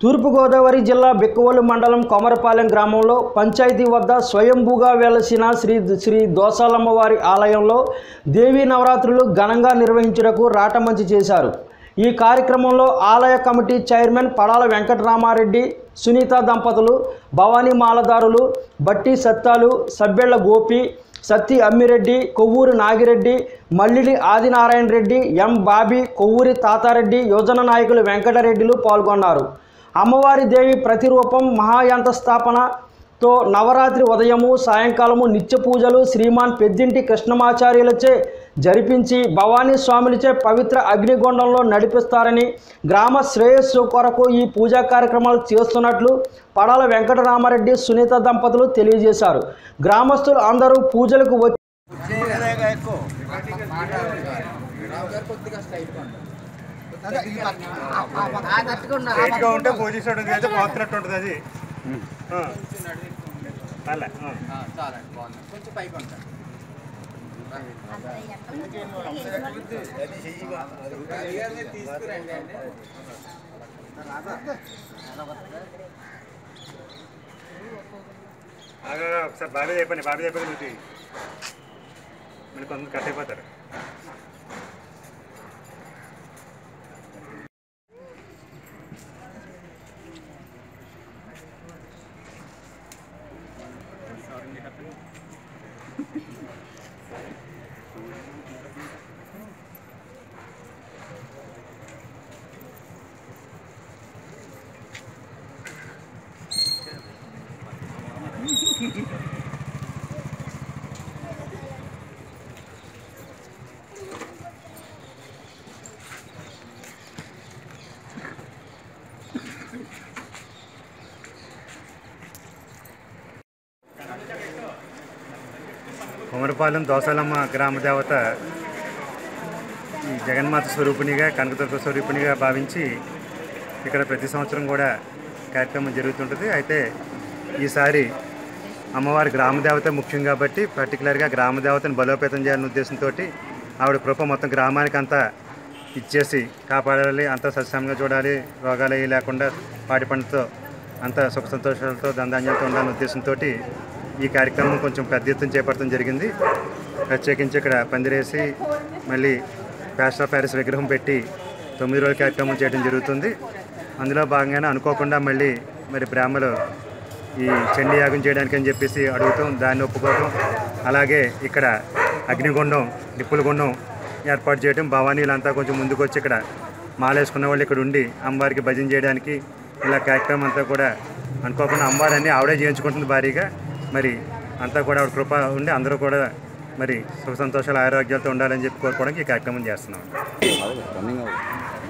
తూర్పుగోదావరి జిల్లా బిక్కవోలు మండలం కొమరపాలెం గ్రామంలో పంచాయతీ వద్ద స్వయంభూగా వెలసిన శ్రీ శ్రీ దోసాలమ్మవారి ఆలయంలో దేవీ నవరాత్రులు ఘనంగా నిర్వహించుటకు రాటమంచి చేశారు ఈ కార్యక్రమంలో ఆలయ కమిటీ చైర్మన్ పడాల వెంకటరామారెడ్డి సునీత దంపతులు భవానీ మాలదారులు బట్టి సత్తాలు సబ్బెళ్ల గోపి సత్తి అమ్మిరెడ్డి కొవ్వూరు నాగిరెడ్డి మల్లిడి ఆదినారాయణ రెడ్డి ఎం బాబీ కొవ్వూరి తాతారెడ్డి యోజన నాయకులు వెంకటరెడ్డిలు పాల్గొన్నారు అమ్మవారి దేవి ప్రతిరూపం మహాయంత స్థాపనతో నవరాత్రి ఉదయము సాయంకాలము నిత్య పూజలు శ్రీమాన్ పెద్దింటి కృష్ణమాచార్యులచే జరిపించి భవానీ స్వాములచే పవిత్ర అగ్నిగుండంలో నడిపిస్తారని గ్రామ శ్రేయస్సు కొరకు ఈ పూజా కార్యక్రమాలు చేస్తున్నట్లు పడాల వెంకటరామారెడ్డి సునీత దంపతులు తెలియజేశారు గ్రామస్తులు అందరూ పూజలకు వచ్చి స్ట్రైట్గా ఉంటే పొజిషన్ ఉంటుంది అయితే పోతున్నట్టు ఉంటుంది అది ఆ. పర్లే, ఆ. ఆగా, ఒకసారి బాబీ అయిపోయింది బాబీ అయిపోయింది నువ్వు చెయ్యి. మళ్ళీ కొంతమంది కట్ అయిపోతారు కొమరపాలెం దోసాలమ్మ గ్రామ దేవత ఈ జగన్మాత స్వరూపిణిగా కనకదుర్గ స్వరూపిణిగా భావించి ఇక్కడ ప్రతి సంవత్సరం కూడా కార్యక్రమం జరుగుతుంటుంది అయితే ఈసారి అమ్మవారి గ్రామ దేవత ముఖ్యం కాబట్టి పర్టికులర్గా గ్రామ దేవతను బలోపేతం చేయాలనే ఉద్దేశంతో ఆవిడ కృప మొత్తం గ్రామానికి అంతా ఇచ్చేసి కాపాడాలి అంతా సస్యంగా చూడాలి రోగాలు అవి లేకుండా పాడి పంటతో అంతా సుఖ సంతోషాలతో దందాన్యాలతో ఉండాలనే ఉద్దేశంతో ఈ కార్యక్రమం కొంచెం పెద్ద ఎత్తున చేపట్టడం జరిగింది ప్రత్యేకించి ఇక్కడ పందిరేసి మళ్ళీ ప్యాస్టర్ ఆఫ్ ప్యారిస్ విగ్రహం పెట్టి తొమ్మిది రోజుల కార్యక్రమం చేయడం జరుగుతుంది అందులో భాగంగానే అనుకోకుండా మళ్ళీ మరి బ్రాహ్మలు ఈ చండీ యాగం చేయడానికి అని చెప్పేసి అడుగుతాం దాన్ని ఒప్పుకోవటం అలాగే ఇక్కడ అగ్నిగుండం నిప్పుల గుండం ఏర్పాటు చేయడం భవానీలంతా కొంచెం ముందుకు వచ్చి ఇక్కడ మాలేసుకున్న వాళ్ళు ఇక్కడ ఉండి అమ్మవారికి భజన చేయడానికి ఇలా కార్యక్రమం అంతా కూడా అనుకోకుండా అమ్మవారిని ఆవిడే చేయించుకుంటుంది భారీగా మరి అంతా కూడా ఆవిడ కృప ఉండి అందరూ కూడా మరి సుఖ సంతోషాలు ఆరోగ్యాలతో ఉండాలని చెప్పి కోరుకోవడానికి ఈ కార్యక్రమం చేస్తున్నాం